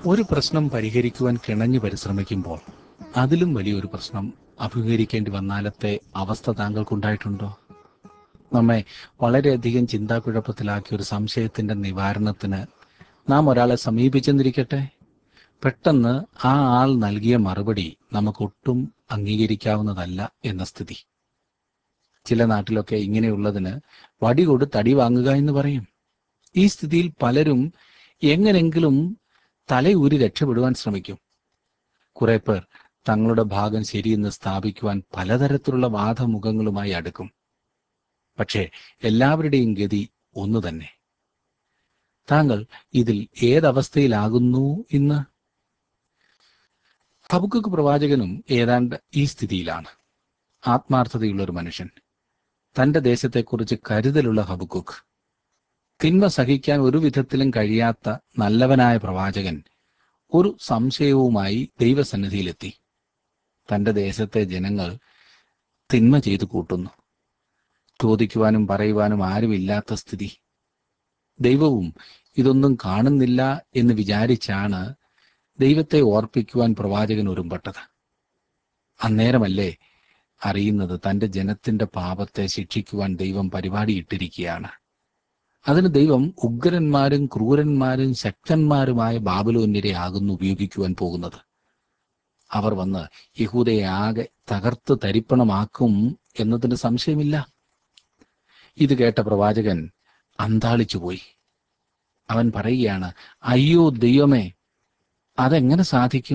ഒരു പ്രശ്നം പരിഹരിക്കുവാൻ കിണഞ്ഞു പരിശ്രമിക്കുമ്പോൾ അതിലും വലിയൊരു പ്രശ്നം അഭിമുഖീകരിക്കേണ്ടി വന്നാലത്തെ അവസ്ഥ താങ്കൾക്കുണ്ടായിട്ടുണ്ടോ നമ്മെ വളരെയധികം ചിന്താക്കുഴപ്പത്തിലാക്കിയ ഒരു സംശയത്തിന്റെ നിവാരണത്തിന് നാം ഒരാളെ സമീപിച്ചെന്നിരിക്കട്ടെ പെട്ടെന്ന് ആ ആൾ നൽകിയ മറുപടി നമുക്കൊട്ടും അംഗീകരിക്കാവുന്നതല്ല എന്ന സ്ഥിതി ചില നാട്ടിലൊക്കെ ഇങ്ങനെയുള്ളതിന് വടി കൊടുത്ത് അടി വാങ്ങുക എന്ന് പറയും ഈ സ്ഥിതിയിൽ പലരും എങ്ങനെങ്കിലും തലയൂരി രക്ഷപ്പെടുവാൻ ശ്രമിക്കും കുറെ പേർ തങ്ങളുടെ ഭാഗം ശരിയെന്ന് സ്ഥാപിക്കുവാൻ പലതരത്തിലുള്ള വാദമുഖങ്ങളുമായി അടുക്കും പക്ഷേ എല്ലാവരുടെയും ഗതി ഒന്നു തന്നെ താങ്കൾ ഇതിൽ ഏതവസ്ഥയിലാകുന്നു ഇന്ന് ഹബുക്ക് പ്രവാചകനും ഏതാണ്ട് ഈ സ്ഥിതിയിലാണ് ആത്മാർത്ഥതയുള്ള ഒരു മനുഷ്യൻ തന്റെ ദേശത്തെക്കുറിച്ച് കരുതലുള്ള ഹബുക്കുക്ക് തിന്മ സഹിക്കാൻ ഒരു വിധത്തിലും കഴിയാത്ത നല്ലവനായ പ്രവാചകൻ ഒരു സംശയവുമായി ദൈവസന്നിധിയിലെത്തി തന്റെ ദേശത്തെ ജനങ്ങൾ തിന്മ ചെയ്തു കൂട്ടുന്നു ചോദിക്കുവാനും പറയുവാനും ആരുമില്ലാത്ത സ്ഥിതി ദൈവവും ഇതൊന്നും കാണുന്നില്ല എന്ന് വിചാരിച്ചാണ് ദൈവത്തെ ഓർപ്പിക്കുവാൻ പ്രവാചകൻ ഒരുമ്പെട്ടത് അന്നേരമല്ലേ അറിയുന്നത് തന്റെ ജനത്തിന്റെ പാപത്തെ ശിക്ഷിക്കുവാൻ ദൈവം പരിപാടിയിട്ടിരിക്കുകയാണ് അതിന് ദൈവം ഉഗ്രന്മാരും ക്രൂരന്മാരും ശക്തന്മാരുമായ ബാബുലോന്യരെ ആകുന്നു ഉപയോഗിക്കുവാൻ പോകുന്നത് അവർ വന്ന് യഹൂദയെ ആകെ തകർത്ത് തരിപ്പണമാക്കും എന്നതിന് സംശയമില്ല ഇത് കേട്ട പ്രവാചകൻ അന്താളിച്ചുപോയി അവൻ പറയുകയാണ് അയ്യോ ദൈവമേ അതെങ്ങനെ സാധിക്കും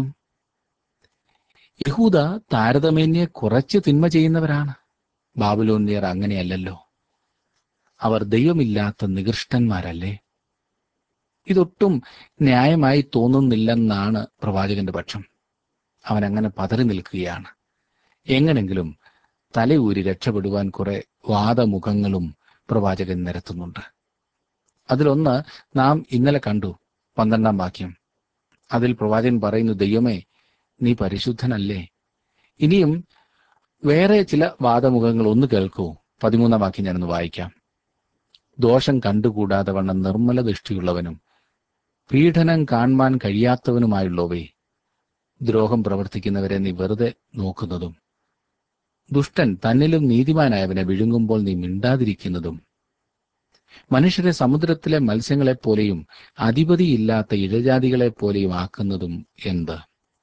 യഹൂദ താരതമ്യേന്യെ കുറച്ച് തിന്മ ചെയ്യുന്നവരാണ് ബാബുലോന്യർ അങ്ങനെയല്ലല്ലോ അവർ ദൈവമില്ലാത്ത നികൃഷ്ടന്മാരല്ലേ ഇതൊട്ടും ന്യായമായി തോന്നുന്നില്ലെന്നാണ് പ്രവാചകന്റെ പക്ഷം അവൻ അങ്ങനെ പതറി നിൽക്കുകയാണ് എങ്ങനെങ്കിലും തലയൂരി രക്ഷപ്പെടുവാൻ കുറെ വാദമുഖങ്ങളും പ്രവാചകൻ നിരത്തുന്നുണ്ട് അതിലൊന്ന് നാം ഇന്നലെ കണ്ടു പന്ത്രണ്ടാം വാക്യം അതിൽ പ്രവാചകൻ പറയുന്നു ദൈവമേ നീ പരിശുദ്ധനല്ലേ ഇനിയും വേറെ ചില വാദമുഖങ്ങൾ ഒന്ന് കേൾക്കൂ പതിമൂന്നാം വാക്യം ഞാനൊന്ന് വായിക്കാം ദോഷം കണ്ടുകൂടാതെ വണ്ണം നിർമ്മല ദൃഷ്ടിയുള്ളവനും പീഡനം കാണുവാൻ കഴിയാത്തവനുമായുള്ളവേ ദ്രോഹം പ്രവർത്തിക്കുന്നവരെ നീ വെറുതെ നോക്കുന്നതും ദുഷ്ടൻ തന്നിലും നീതിമാനായവനെ വിഴുങ്ങുമ്പോൾ നീ മിണ്ടാതിരിക്കുന്നതും മനുഷ്യരെ സമുദ്രത്തിലെ മത്സ്യങ്ങളെപ്പോലെയും അധിപതിയില്ലാത്ത ഇഴജാതികളെപ്പോലെയും ആക്കുന്നതും എന്ത്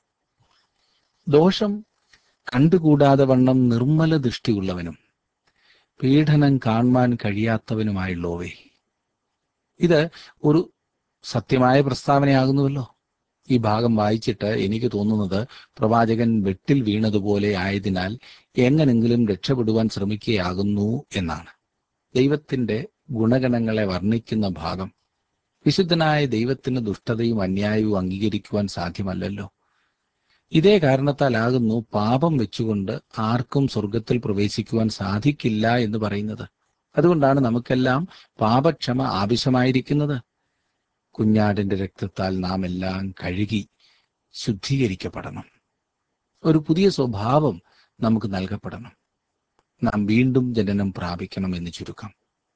ദോഷം കണ്ടുകൂടാതെ വണ്ണം നിർമ്മല ദൃഷ്ടിയുള്ളവനും പീഡനം കാണുവാൻ കഴിയാത്തവനുമായുള്ളവേ ഇത് ഒരു സത്യമായ പ്രസ്താവനയാകുന്നുവല്ലോ ഈ ഭാഗം വായിച്ചിട്ട് എനിക്ക് തോന്നുന്നത് പ്രവാചകൻ വെട്ടിൽ വീണതുപോലെ ആയതിനാൽ എങ്ങനെങ്കിലും രക്ഷപ്പെടുവാൻ ശ്രമിക്കുകയാകുന്നു എന്നാണ് ദൈവത്തിന്റെ ഗുണഗണങ്ങളെ വർണ്ണിക്കുന്ന ഭാഗം വിശുദ്ധനായ ദൈവത്തിന് ദുഷ്ടതയും അന്യായവും അംഗീകരിക്കുവാൻ സാധ്യമല്ലല്ലോ ഇതേ കാരണത്താലാകുന്നു പാപം വെച്ചുകൊണ്ട് ആർക്കും സ്വർഗത്തിൽ പ്രവേശിക്കുവാൻ സാധിക്കില്ല എന്ന് പറയുന്നത് അതുകൊണ്ടാണ് നമുക്കെല്ലാം പാപക്ഷമ ആവശ്യമായിരിക്കുന്നത് കുഞ്ഞാടിന്റെ രക്തത്താൽ നാം എല്ലാം കഴുകി ശുദ്ധീകരിക്കപ്പെടണം ഒരു പുതിയ സ്വഭാവം നമുക്ക് നൽകപ്പെടണം നാം വീണ്ടും ജനനം പ്രാപിക്കണം എന്ന് ചുരുക്കം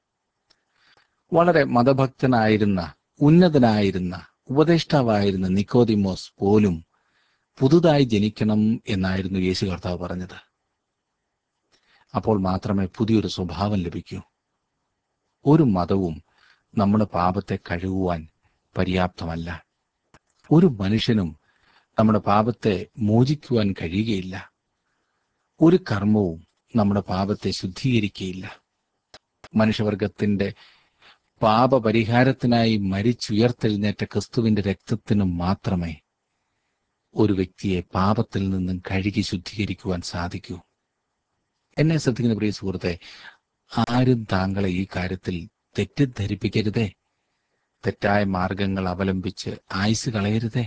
വളരെ മതഭക്തനായിരുന്ന ഉന്നതനായിരുന്ന ഉപദേഷ്ടാവായിരുന്ന നിക്കോദിമോസ് പോലും പുതുതായി ജനിക്കണം എന്നായിരുന്നു യേശു കർത്താവ് പറഞ്ഞത് അപ്പോൾ മാത്രമേ പുതിയൊരു സ്വഭാവം ലഭിക്കൂ ഒരു മതവും നമ്മുടെ പാപത്തെ കഴുകുവാൻ പര്യാപ്തമല്ല ഒരു മനുഷ്യനും നമ്മുടെ പാപത്തെ മോചിക്കുവാൻ കഴിയുകയില്ല ഒരു കർമ്മവും നമ്മുടെ പാപത്തെ ശുദ്ധീകരിക്കുകയില്ല മനുഷ്യവർഗത്തിന്റെ പാപപരിഹാരത്തിനായി മരിച്ചുയർത്തെഴുന്നേറ്റ ക്രിസ്തുവിന്റെ രക്തത്തിന് മാത്രമേ ഒരു വ്യക്തിയെ പാപത്തിൽ നിന്നും കഴുകി ശുദ്ധീകരിക്കുവാൻ സാധിക്കൂ എന്നെ ശ്രദ്ധിക്കുന്ന പ്രിയ സുഹൃത്തെ ആരും താങ്കളെ ഈ കാര്യത്തിൽ തെറ്റിദ്ധരിപ്പിക്കരുതേ തെറ്റായ മാർഗങ്ങൾ അവലംബിച്ച് ആയുസ് കളയരുതേ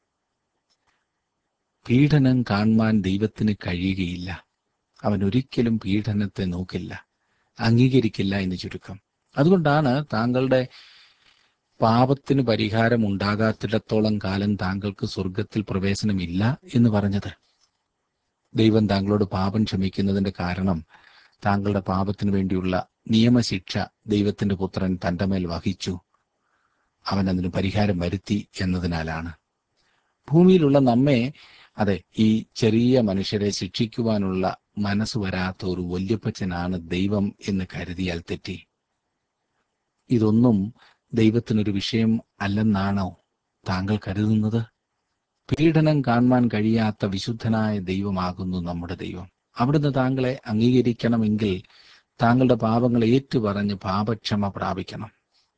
പീഡനം കാണുവാൻ ദൈവത്തിന് കഴിയുകയില്ല അവൻ ഒരിക്കലും പീഡനത്തെ നോക്കില്ല അംഗീകരിക്കില്ല എന്ന് ചുരുക്കം അതുകൊണ്ടാണ് താങ്കളുടെ പാപത്തിന് പരിഹാരം ഉണ്ടാകാത്തിടത്തോളം കാലം താങ്കൾക്ക് സ്വർഗത്തിൽ പ്രവേശനമില്ല എന്ന് പറഞ്ഞത് ദൈവം താങ്കളോട് പാപം ക്ഷമിക്കുന്നതിന്റെ കാരണം താങ്കളുടെ പാപത്തിനു വേണ്ടിയുള്ള നിയമശിക്ഷ ദൈവത്തിന്റെ പുത്രൻ തന്റെ മേൽ വഹിച്ചു അവൻ അതിന് പരിഹാരം വരുത്തി എന്നതിനാലാണ് ഭൂമിയിലുള്ള നമ്മെ അതെ ഈ ചെറിയ മനുഷ്യരെ ശിക്ഷിക്കുവാനുള്ള മനസ്സ് വരാത്ത ഒരു വല്യപ്പച്ചനാണ് ദൈവം എന്ന് കരുതിയാൽ തെറ്റി ഇതൊന്നും ദൈവത്തിനൊരു വിഷയം അല്ലെന്നാണോ താങ്കൾ കരുതുന്നത് പീഡനം കാണുവാൻ കഴിയാത്ത വിശുദ്ധനായ ദൈവമാകുന്നു നമ്മുടെ ദൈവം അവിടുന്ന് താങ്കളെ അംഗീകരിക്കണമെങ്കിൽ താങ്കളുടെ പാപങ്ങൾ ഏറ്റുപറഞ്ഞ് പാപക്ഷമ പ്രാപിക്കണം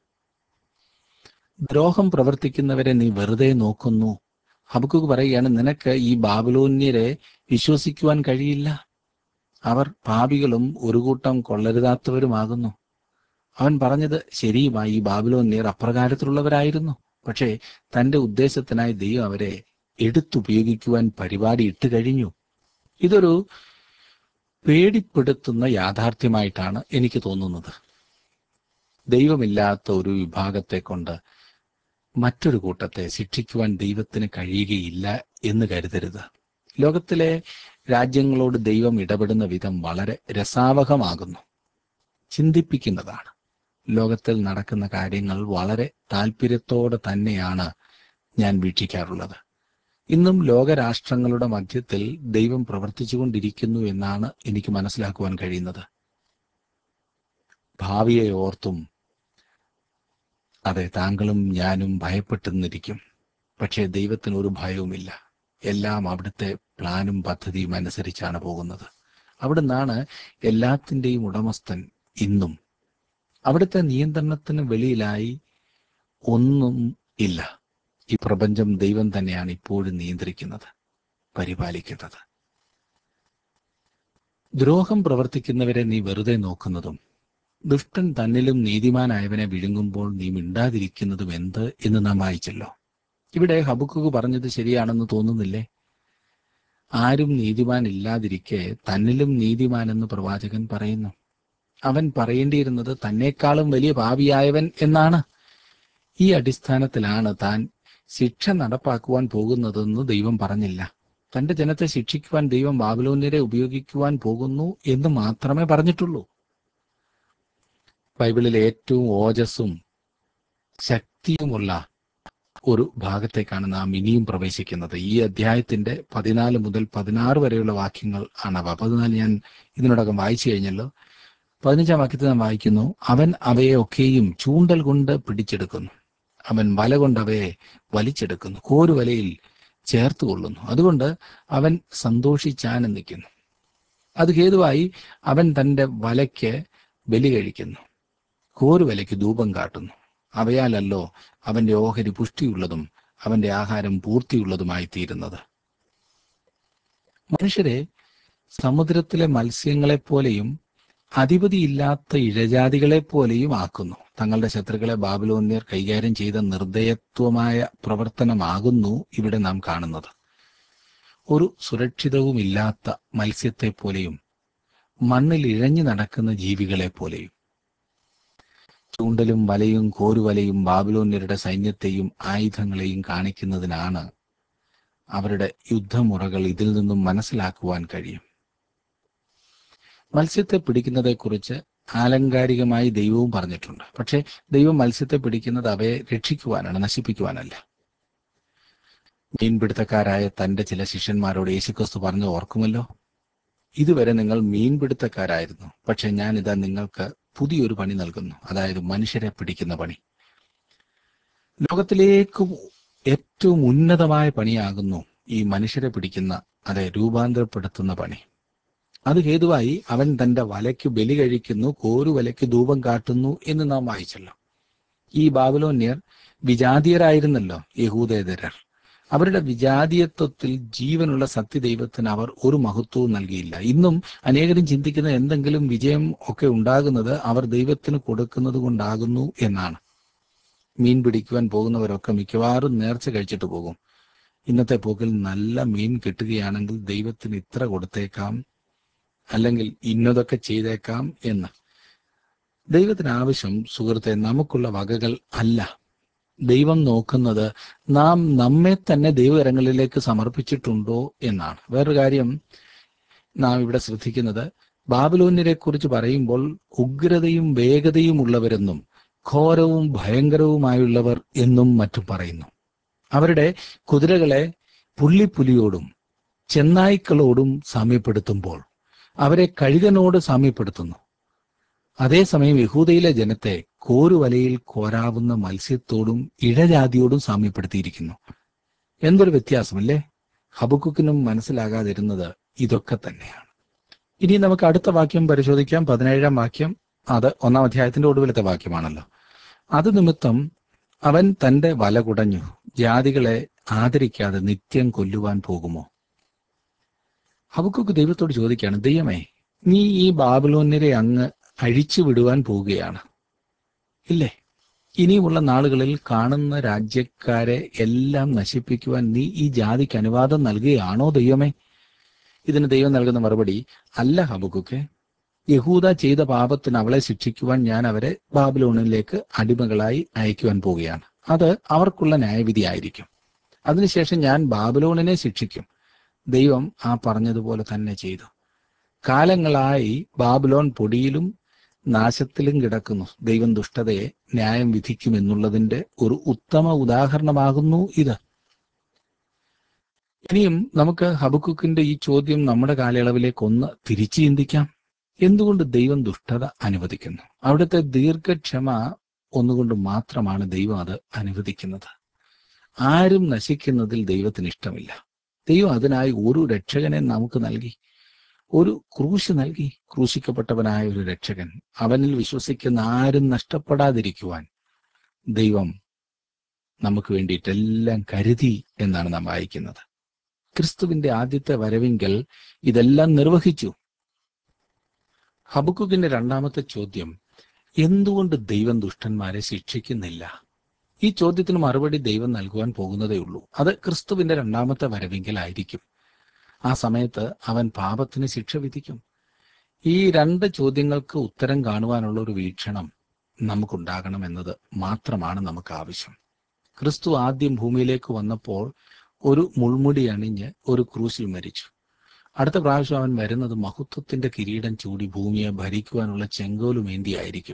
ദ്രോഹം പ്രവർത്തിക്കുന്നവരെ നീ വെറുതെ നോക്കുന്നു ഹബക്കുക്ക് പറയുകയാണ് നിനക്ക് ഈ ബാബിലോന്യരെ വിശ്വസിക്കുവാൻ കഴിയില്ല അവർ പാപികളും ഒരു കൂട്ടം കൊള്ളരുതാത്തവരുമാകുന്നു അവൻ പറഞ്ഞത് ശരിയുമായി ഈ ബാബിലോന്യർ അപ്രകാരത്തിലുള്ളവരായിരുന്നു പക്ഷേ തന്റെ ഉദ്ദേശത്തിനായി ദൈവം അവരെ എടുത്തുപയോഗിക്കുവാൻ പരിപാടി ഇട്ട് കഴിഞ്ഞു ഇതൊരു പേടിപ്പെടുത്തുന്ന യാഥാർത്ഥ്യമായിട്ടാണ് എനിക്ക് തോന്നുന്നത് ദൈവമില്ലാത്ത ഒരു വിഭാഗത്തെ കൊണ്ട് മറ്റൊരു കൂട്ടത്തെ ശിക്ഷിക്കുവാൻ ദൈവത്തിന് കഴിയുകയില്ല എന്ന് കരുതരുത് ലോകത്തിലെ രാജ്യങ്ങളോട് ദൈവം ഇടപെടുന്ന വിധം വളരെ രസാവഹമാകുന്നു ചിന്തിപ്പിക്കുന്നതാണ് ലോകത്തിൽ നടക്കുന്ന കാര്യങ്ങൾ വളരെ താല്പര്യത്തോടെ തന്നെയാണ് ഞാൻ വീക്ഷിക്കാറുള്ളത് ഇന്നും ലോകരാഷ്ട്രങ്ങളുടെ മധ്യത്തിൽ ദൈവം പ്രവർത്തിച്ചുകൊണ്ടിരിക്കുന്നു എന്നാണ് എനിക്ക് മനസ്സിലാക്കുവാൻ കഴിയുന്നത് ഭാവിയെ ഓർത്തും അതെ താങ്കളും ഞാനും ഭയപ്പെട്ടുന്നിരിക്കും പക്ഷേ ദൈവത്തിന് ഒരു ഭയവുമില്ല എല്ലാം അവിടുത്തെ പ്ലാനും പദ്ധതിയും അനുസരിച്ചാണ് പോകുന്നത് അവിടുന്നാണ് എല്ലാത്തിൻ്റെയും ഉടമസ്ഥൻ ഇന്നും അവിടുത്തെ നിയന്ത്രണത്തിന് വെളിയിലായി ഒന്നും ഇല്ല ഈ പ്രപഞ്ചം ദൈവം തന്നെയാണ് ഇപ്പോഴും നിയന്ത്രിക്കുന്നത് പരിപാലിക്കുന്നത് ദ്രോഹം പ്രവർത്തിക്കുന്നവരെ നീ വെറുതെ നോക്കുന്നതും ദുഷ്ടൻ തന്നിലും നീതിമാനായവനെ വിഴുങ്ങുമ്പോൾ നീ മിണ്ടാതിരിക്കുന്നതും എന്ത് എന്ന് നാം വായിച്ചല്ലോ ഇവിടെ ഹബുക്കുക്ക് പറഞ്ഞത് ശരിയാണെന്ന് തോന്നുന്നില്ലേ ആരും നീതിമാൻ ഇല്ലാതിരിക്കെ തന്നിലും നീതിമാനെന്ന് പ്രവാചകൻ പറയുന്നു അവൻ പറയേണ്ടിയിരുന്നത് തന്നെക്കാളും വലിയ ഭാവിയായവൻ എന്നാണ് ഈ അടിസ്ഥാനത്തിലാണ് താൻ ശിക്ഷ നടപ്പാക്കുവാൻ പോകുന്നതെന്ന് ദൈവം പറഞ്ഞില്ല തന്റെ ജനത്തെ ശിക്ഷിക്കുവാൻ ദൈവം ബാബിലോന്യരെ ഉപയോഗിക്കുവാൻ പോകുന്നു എന്ന് മാത്രമേ പറഞ്ഞിട്ടുള്ളൂ ബൈബിളിലെ ഏറ്റവും ഓജസ്സും ശക്തിയുമുള്ള ഒരു ഭാഗത്തേക്കാണ് നാം ഇനിയും പ്രവേശിക്കുന്നത് ഈ അധ്യായത്തിന്റെ പതിനാല് മുതൽ പതിനാറ് വരെയുള്ള വാക്യങ്ങൾ ആണവ പതിനാല് ഞാൻ ഇതിനോടകം വായിച്ചു കഴിഞ്ഞല്ലോ പതിനഞ്ചാം വാക്യത്തിൽ നാം വായിക്കുന്നു അവൻ അവയെ ഒക്കെയും ചൂണ്ടൽ കൊണ്ട് പിടിച്ചെടുക്കുന്നു അവൻ വല കൊണ്ട് അവയെ വലിച്ചെടുക്കുന്നു കോരുവലയിൽ ചേർത്ത് കൊള്ളുന്നു അതുകൊണ്ട് അവൻ സന്തോഷിച്ചാനന്ദിക്കുന്നു അത് ഹേതുവായി അവൻ തന്റെ വലയ്ക്ക് ബലി കഴിക്കുന്നു കോരുവലയ്ക്ക് ധൂപം കാട്ടുന്നു അവയാലല്ലോ അവന്റെ ഓഹരി പുഷ്ടിയുള്ളതും അവന്റെ ആഹാരം പൂർത്തിയുള്ളതുമായി തീരുന്നത് മനുഷ്യരെ സമുദ്രത്തിലെ മത്സ്യങ്ങളെപ്പോലെയും അധിപതിയില്ലാത്ത ഇഴജാതികളെ പോലെയും ആക്കുന്നു തങ്ങളുടെ ശത്രുക്കളെ ബാബിലോന്യർ കൈകാര്യം ചെയ്ത നിർദ്ദയത്വമായ പ്രവർത്തനമാകുന്നു ഇവിടെ നാം കാണുന്നത് ഒരു സുരക്ഷിതവുമില്ലാത്ത മത്സ്യത്തെ പോലെയും മണ്ണിൽ ഇഴഞ്ഞു നടക്കുന്ന ജീവികളെ പോലെയും ചൂണ്ടലും വലയും കോരുവലയും ബാബിലോന്യരുടെ സൈന്യത്തെയും ആയുധങ്ങളെയും കാണിക്കുന്നതിനാണ് അവരുടെ യുദ്ധമുറകൾ ഇതിൽ നിന്നും മനസ്സിലാക്കുവാൻ കഴിയും മത്സ്യത്തെ പിടിക്കുന്നതെക്കുറിച്ച് ആലങ്കാരികമായി ദൈവവും പറഞ്ഞിട്ടുണ്ട് പക്ഷേ ദൈവം മത്സ്യത്തെ പിടിക്കുന്നത് അവയെ രക്ഷിക്കുവാനാണ് നശിപ്പിക്കുവാനല്ല മീൻപിടുത്തക്കാരായ തന്റെ ചില ശിഷ്യന്മാരോട് യേശുക്രിസ്തു പറഞ്ഞു ഓർക്കുമല്ലോ ഇതുവരെ നിങ്ങൾ മീൻപിടുത്തക്കാരായിരുന്നു പക്ഷെ ഞാൻ ഇതാ നിങ്ങൾക്ക് പുതിയൊരു പണി നൽകുന്നു അതായത് മനുഷ്യരെ പിടിക്കുന്ന പണി ലോകത്തിലേക്കും ഏറ്റവും ഉന്നതമായ പണിയാകുന്നു ഈ മനുഷ്യരെ പിടിക്കുന്ന അതെ രൂപാന്തരപ്പെടുത്തുന്ന പണി അത് ഹേതുവായി അവൻ തന്റെ വലയ്ക്ക് ബലി കഴിക്കുന്നു കോരുവലയ്ക്ക് ധൂപം കാട്ടുന്നു എന്ന് നാം വായിച്ചല്ലോ ഈ ബാബിലോന്യർ വിജാതീയരായിരുന്നല്ലോ യഹൂദേതരർ അവരുടെ വിജാതീയത്വത്തിൽ ജീവനുള്ള സത്യദൈവത്തിന് അവർ ഒരു മഹത്വവും നൽകിയില്ല ഇന്നും അനേകരും ചിന്തിക്കുന്ന എന്തെങ്കിലും വിജയം ഒക്കെ ഉണ്ടാകുന്നത് അവർ ദൈവത്തിന് കൊടുക്കുന്നത് കൊണ്ടാകുന്നു എന്നാണ് മീൻ പിടിക്കുവാൻ പോകുന്നവരൊക്കെ മിക്കവാറും നേർച്ച കഴിച്ചിട്ട് പോകും ഇന്നത്തെ പോക്കിൽ നല്ല മീൻ കിട്ടുകയാണെങ്കിൽ ദൈവത്തിന് ഇത്ര കൊടുത്തേക്കാം അല്ലെങ്കിൽ ഇന്നതൊക്കെ ചെയ്തേക്കാം എന്ന് ദൈവത്തിന് ആവശ്യം സുഹൃത്തെ നമുക്കുള്ള വകകൾ അല്ല ദൈവം നോക്കുന്നത് നാം നമ്മെ തന്നെ ദൈവകരങ്ങളിലേക്ക് സമർപ്പിച്ചിട്ടുണ്ടോ എന്നാണ് വേറൊരു കാര്യം നാം ഇവിടെ ശ്രദ്ധിക്കുന്നത് ബാബിലോന്യരെ കുറിച്ച് പറയുമ്പോൾ ഉഗ്രതയും വേഗതയും ഉള്ളവരെന്നും ഘോരവും ഭയങ്കരവുമായുള്ളവർ എന്നും മറ്റും പറയുന്നു അവരുടെ കുതിരകളെ പുള്ളിപ്പുലിയോടും ചെന്നായ്ക്കളോടും സാമ്യപ്പെടുത്തുമ്പോൾ അവരെ കഴുകനോട് സാമ്യപ്പെടുത്തുന്നു അതേസമയം യഹൂദയിലെ ജനത്തെ കോരുവലയിൽ കോരാവുന്ന മത്സ്യത്തോടും ഇഴജാതിയോടും സാമ്യപ്പെടുത്തിയിരിക്കുന്നു എന്തൊരു വ്യത്യാസമല്ലേ ഹബുക്കുക്കിനും മനസ്സിലാകാതിരുന്നത് ഇതൊക്കെ തന്നെയാണ് ഇനി നമുക്ക് അടുത്ത വാക്യം പരിശോധിക്കാം പതിനേഴാം വാക്യം അത് ഒന്നാം അധ്യായത്തിന്റെ ഒടുവിലത്തെ വാക്യമാണല്ലോ അത് നിമിത്തം അവൻ തന്റെ വല കുടഞ്ഞു ജാതികളെ ആദരിക്കാതെ നിത്യം കൊല്ലുവാൻ പോകുമോ ഹബക്കുക്ക് ദൈവത്തോട് ചോദിക്കുകയാണ് ദൈവമേ നീ ഈ ബാബിലോന്യരെ അങ്ങ് അഴിച്ചു വിടുവാൻ പോവുകയാണ് ഇല്ലേ ഇനിയുമുള്ള നാളുകളിൽ കാണുന്ന രാജ്യക്കാരെ എല്ലാം നശിപ്പിക്കുവാൻ നീ ഈ ജാതിക്ക് അനുവാദം നൽകുകയാണോ ദൈവമേ ഇതിന് ദൈവം നൽകുന്ന മറുപടി അല്ല ഹബക്കുക്കെ യഹൂദ ചെയ്ത പാപത്തിന് അവളെ ശിക്ഷിക്കുവാൻ ഞാൻ അവരെ ബാബിലോണിലേക്ക് അടിമകളായി അയക്കുവാൻ പോവുകയാണ് അത് അവർക്കുള്ള ന്യായവിധി ആയിരിക്കും അതിനുശേഷം ഞാൻ ബാബിലോണിനെ ശിക്ഷിക്കും ദൈവം ആ പറഞ്ഞതുപോലെ തന്നെ ചെയ്തു കാലങ്ങളായി ബാബിലോൺ പൊടിയിലും നാശത്തിലും കിടക്കുന്നു ദൈവം ദുഷ്ടതയെ ന്യായം വിധിക്കുമെന്നുള്ളതിന്റെ ഒരു ഉത്തമ ഉദാഹരണമാകുന്നു ഇത് ഇനിയും നമുക്ക് ഹബക്കുക്കിന്റെ ഈ ചോദ്യം നമ്മുടെ കാലയളവിലേക്ക് ഒന്ന് തിരിച്ചു ചിന്തിക്കാം എന്തുകൊണ്ട് ദൈവം ദുഷ്ടത അനുവദിക്കുന്നു അവിടുത്തെ ദീർഘക്ഷമ ഒന്നുകൊണ്ട് മാത്രമാണ് ദൈവം അത് അനുവദിക്കുന്നത് ആരും നശിക്കുന്നതിൽ ദൈവത്തിന് ഇഷ്ടമില്ല ദൈവം അതിനായി ഒരു രക്ഷകനെ നമുക്ക് നൽകി ഒരു ക്രൂശ് നൽകി ക്രൂശിക്കപ്പെട്ടവനായ ഒരു രക്ഷകൻ അവനിൽ വിശ്വസിക്കുന്ന ആരും നഷ്ടപ്പെടാതിരിക്കുവാൻ ദൈവം നമുക്ക് വേണ്ടിയിട്ടെല്ലാം കരുതി എന്നാണ് നാം വായിക്കുന്നത് ക്രിസ്തുവിന്റെ ആദ്യത്തെ വരവിങ്കൽ ഇതെല്ലാം നിർവഹിച്ചു ഹബക്കുക്കിന്റെ രണ്ടാമത്തെ ചോദ്യം എന്തുകൊണ്ട് ദൈവം ദുഷ്ടന്മാരെ ശിക്ഷിക്കുന്നില്ല ഈ ചോദ്യത്തിന് മറുപടി ദൈവം നൽകുവാൻ പോകുന്നതേ ഉള്ളൂ അത് ക്രിസ്തുവിന്റെ രണ്ടാമത്തെ വരവിങ്കലായിരിക്കും ആ സമയത്ത് അവൻ പാപത്തിന് ശിക്ഷ വിധിക്കും ഈ രണ്ട് ചോദ്യങ്ങൾക്ക് ഉത്തരം കാണുവാനുള്ള ഒരു വീക്ഷണം നമുക്കുണ്ടാകണം എന്നത് മാത്രമാണ് നമുക്ക് ആവശ്യം ക്രിസ്തു ആദ്യം ഭൂമിയിലേക്ക് വന്നപ്പോൾ ഒരു മുൾമുടി അണിഞ്ഞ് ഒരു ക്രൂശിൽ മരിച്ചു അടുത്ത പ്രാവശ്യം അവൻ വരുന്നത് മഹത്വത്തിന്റെ കിരീടം ചൂടി ഭൂമിയെ ഭരിക്കുവാനുള്ള ചെങ്കോലുമേന്തിയായിരിക്കും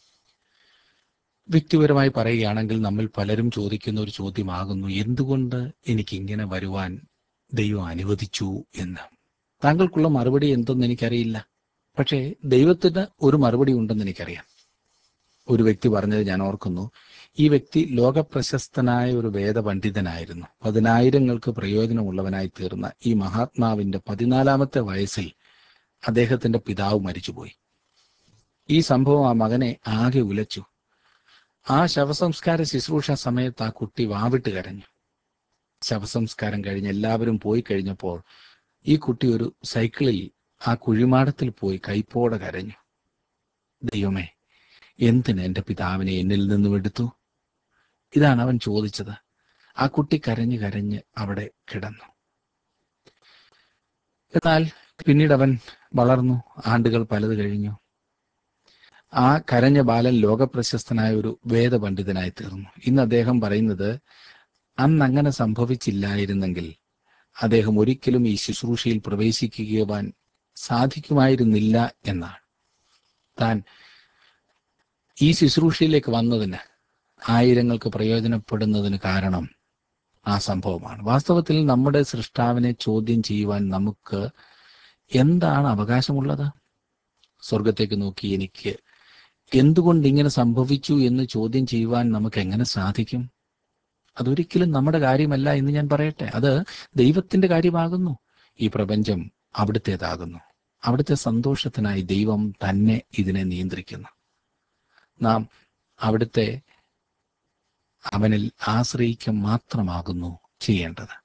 വ്യക്തിപരമായി പറയുകയാണെങ്കിൽ നമ്മൾ പലരും ചോദിക്കുന്ന ഒരു ചോദ്യമാകുന്നു എന്തുകൊണ്ട് എനിക്ക് ഇങ്ങനെ വരുവാൻ ദൈവം അനുവദിച്ചു എന്ന് താങ്കൾക്കുള്ള മറുപടി എന്തെന്ന് എനിക്കറിയില്ല പക്ഷേ ദൈവത്തിന് ഒരു മറുപടി ഉണ്ടെന്ന് എനിക്കറിയാം ഒരു വ്യക്തി പറഞ്ഞത് ഞാൻ ഓർക്കുന്നു ഈ വ്യക്തി ലോകപ്രശസ്തനായ ഒരു വേദപണ്ഡിതനായിരുന്നു പതിനായിരങ്ങൾക്ക് പ്രയോജനമുള്ളവനായി തീർന്ന ഈ മഹാത്മാവിന്റെ പതിനാലാമത്തെ വയസ്സിൽ അദ്ദേഹത്തിന്റെ പിതാവ് മരിച്ചുപോയി ഈ സംഭവം ആ മകനെ ആകെ ഉലച്ചു ആ ശവസംസ്കാര ശുശ്രൂഷ സമയത്ത് ആ കുട്ടി വാവിട്ട് കരഞ്ഞു ശവസംസ്കാരം കഴിഞ്ഞ് എല്ലാവരും പോയി കഴിഞ്ഞപ്പോൾ ഈ കുട്ടി ഒരു സൈക്കിളിൽ ആ കുഴിമാടത്തിൽ പോയി കൈപ്പോടെ കരഞ്ഞു ദൈവമേ എന്തിന് എന്റെ പിതാവിനെ എന്നിൽ നിന്നും എടുത്തു ഇതാണ് അവൻ ചോദിച്ചത് ആ കുട്ടി കരഞ്ഞ് കരഞ്ഞ് അവിടെ കിടന്നു എന്നാൽ പിന്നീട് അവൻ വളർന്നു ആണ്ടുകൾ പലത് കഴിഞ്ഞു ആ കരഞ്ഞ ബാലൻ ലോകപ്രശസ്തനായ ഒരു വേദപണ്ഡിതനായി തീർന്നു ഇന്ന് അദ്ദേഹം പറയുന്നത് അന്ന് അങ്ങനെ സംഭവിച്ചില്ലായിരുന്നെങ്കിൽ അദ്ദേഹം ഒരിക്കലും ഈ ശുശ്രൂഷയിൽ പ്രവേശിക്കുവാൻ സാധിക്കുമായിരുന്നില്ല എന്നാണ് താൻ ഈ ശുശ്രൂഷയിലേക്ക് വന്നതിന് ആയിരങ്ങൾക്ക് പ്രയോജനപ്പെടുന്നതിന് കാരണം ആ സംഭവമാണ് വാസ്തവത്തിൽ നമ്മുടെ സൃഷ്ടാവിനെ ചോദ്യം ചെയ്യുവാൻ നമുക്ക് എന്താണ് അവകാശമുള്ളത് സ്വർഗത്തേക്ക് നോക്കി എനിക്ക് എന്തുകൊണ്ട് ഇങ്ങനെ സംഭവിച്ചു എന്ന് ചോദ്യം ചെയ്യുവാൻ നമുക്ക് എങ്ങനെ സാധിക്കും അതൊരിക്കലും നമ്മുടെ കാര്യമല്ല എന്ന് ഞാൻ പറയട്ടെ അത് ദൈവത്തിന്റെ കാര്യമാകുന്നു ഈ പ്രപഞ്ചം അവിടുത്തേതാകുന്നു അവിടുത്തെ സന്തോഷത്തിനായി ദൈവം തന്നെ ഇതിനെ നിയന്ത്രിക്കുന്നു നാം അവിടുത്തെ അവനിൽ ആശ്രയിക്കുക മാത്രമാകുന്നു ചെയ്യേണ്ടത്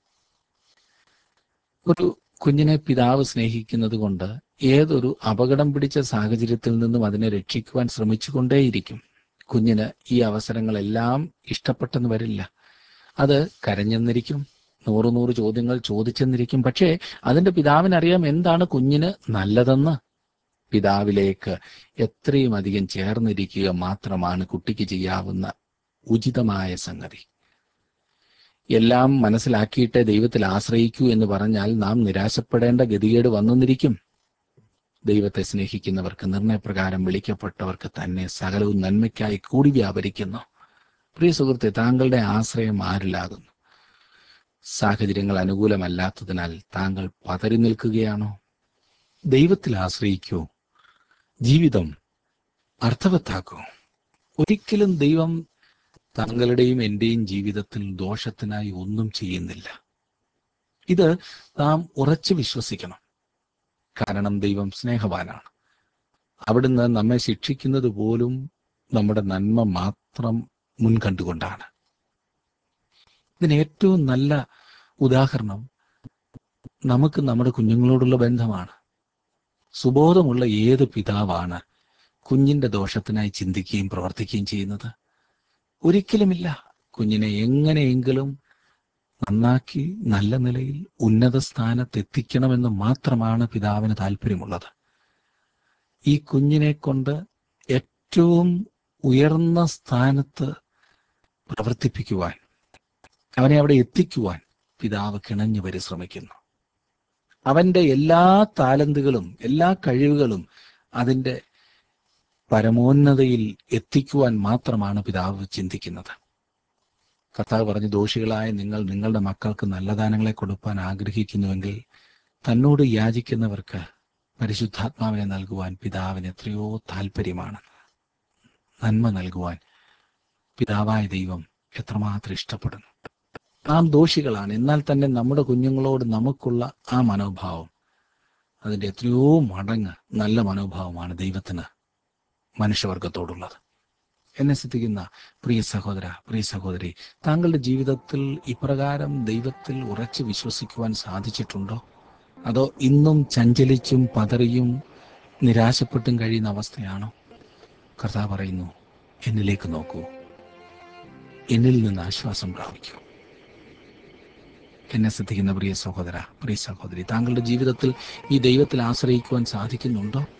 ഒരു കുഞ്ഞിനെ പിതാവ് സ്നേഹിക്കുന്നത് കൊണ്ട് ഏതൊരു അപകടം പിടിച്ച സാഹചര്യത്തിൽ നിന്നും അതിനെ രക്ഷിക്കുവാൻ ശ്രമിച്ചുകൊണ്ടേയിരിക്കും കുഞ്ഞിന് ഈ അവസരങ്ങളെല്ലാം ഇഷ്ടപ്പെട്ടെന്ന് വരില്ല അത് കരഞ്ഞെന്നിരിക്കും നൂറ് നൂറ് ചോദ്യങ്ങൾ ചോദിച്ചെന്നിരിക്കും പക്ഷേ അതിന്റെ പിതാവിനറിയാം എന്താണ് കുഞ്ഞിന് നല്ലതെന്ന് പിതാവിലേക്ക് എത്രയും അധികം ചേർന്നിരിക്കുക മാത്രമാണ് കുട്ടിക്ക് ചെയ്യാവുന്ന ഉചിതമായ സംഗതി എല്ലാം മനസ്സിലാക്കിയിട്ട് ദൈവത്തിൽ ആശ്രയിക്കൂ എന്ന് പറഞ്ഞാൽ നാം നിരാശപ്പെടേണ്ട ഗതികേട് വന്നെന്നിരിക്കും ദൈവത്തെ സ്നേഹിക്കുന്നവർക്ക് നിർണയപ്രകാരം വിളിക്കപ്പെട്ടവർക്ക് തന്നെ സകലവും നന്മയ്ക്കായി കൂടി വ്യാപരിക്കുന്നു പ്രിയ സുഹൃത്തെ താങ്കളുടെ ആശ്രയം ആരിലാകുന്നു സാഹചര്യങ്ങൾ അനുകൂലമല്ലാത്തതിനാൽ താങ്കൾ പതറി നിൽക്കുകയാണോ ദൈവത്തിൽ ആശ്രയിക്കൂ ജീവിതം അർത്ഥവത്താക്കൂ ഒരിക്കലും ദൈവം താങ്കളുടെയും എന്റെയും ജീവിതത്തിൽ ദോഷത്തിനായി ഒന്നും ചെയ്യുന്നില്ല ഇത് നാം ഉറച്ചു വിശ്വസിക്കണം കാരണം ദൈവം സ്നേഹവാനാണ് അവിടുന്ന് നമ്മെ ശിക്ഷിക്കുന്നത് പോലും നമ്മുടെ നന്മ മാത്രം മുൻകണ്ടുകൊണ്ടാണ് ഇതിന് ഏറ്റവും നല്ല ഉദാഹരണം നമുക്ക് നമ്മുടെ കുഞ്ഞുങ്ങളോടുള്ള ബന്ധമാണ് സുബോധമുള്ള ഏത് പിതാവാണ് കുഞ്ഞിന്റെ ദോഷത്തിനായി ചിന്തിക്കുകയും പ്രവർത്തിക്കുകയും ചെയ്യുന്നത് ഒരിക്കലുമില്ല കുഞ്ഞിനെ എങ്ങനെയെങ്കിലും നന്നാക്കി നല്ല നിലയിൽ ഉന്നത സ്ഥാനത്തെത്തിക്കണമെന്ന് മാത്രമാണ് പിതാവിന് താല്പര്യമുള്ളത് ഈ കുഞ്ഞിനെ കൊണ്ട് ഏറ്റവും ഉയർന്ന സ്ഥാനത്ത് പ്രവർത്തിപ്പിക്കുവാൻ അവനെ അവിടെ എത്തിക്കുവാൻ പിതാവ് കിണഞ്ഞു പരിശ്രമിക്കുന്നു അവന്റെ എല്ലാ താലന്തുകളും എല്ലാ കഴിവുകളും അതിന്റെ പരമോന്നതയിൽ എത്തിക്കുവാൻ മാത്രമാണ് പിതാവ് ചിന്തിക്കുന്നത് കർത്താവ് പറഞ്ഞു ദോഷികളായ നിങ്ങൾ നിങ്ങളുടെ മക്കൾക്ക് നല്ല ദാനങ്ങളെ കൊടുക്കാൻ ആഗ്രഹിക്കുന്നുവെങ്കിൽ തന്നോട് യാചിക്കുന്നവർക്ക് പരിശുദ്ധാത്മാവിനെ നൽകുവാൻ പിതാവിന് എത്രയോ താല്പര്യമാണ് നന്മ നൽകുവാൻ പിതാവായ ദൈവം എത്രമാത്രം ഇഷ്ടപ്പെടുന്നു നാം ദോഷികളാണ് എന്നാൽ തന്നെ നമ്മുടെ കുഞ്ഞുങ്ങളോട് നമുക്കുള്ള ആ മനോഭാവം അതിന്റെ എത്രയോ മടങ്ങ് നല്ല മനോഭാവമാണ് ദൈവത്തിന് മനുഷ്യവർഗത്തോടുള്ളത് എന്നെ ശ്രദ്ധിക്കുന്ന പ്രിയ സഹോദര പ്രിയ സഹോദരി താങ്കളുടെ ജീവിതത്തിൽ ഇപ്രകാരം ദൈവത്തിൽ ഉറച്ചു വിശ്വസിക്കുവാൻ സാധിച്ചിട്ടുണ്ടോ അതോ ഇന്നും ചഞ്ചലിച്ചും പതറിയും നിരാശപ്പെട്ടും കഴിയുന്ന അവസ്ഥയാണോ കർത്താവ് പറയുന്നു എന്നിലേക്ക് നോക്കൂ എന്നിൽ നിന്ന് ആശ്വാസം പ്രാപിക്കൂ എന്നെ ശ്രദ്ധിക്കുന്ന പ്രിയ സഹോദര പ്രിയ സഹോദരി താങ്കളുടെ ജീവിതത്തിൽ ഈ ദൈവത്തിൽ ആശ്രയിക്കുവാൻ സാധിക്കുന്നുണ്ടോ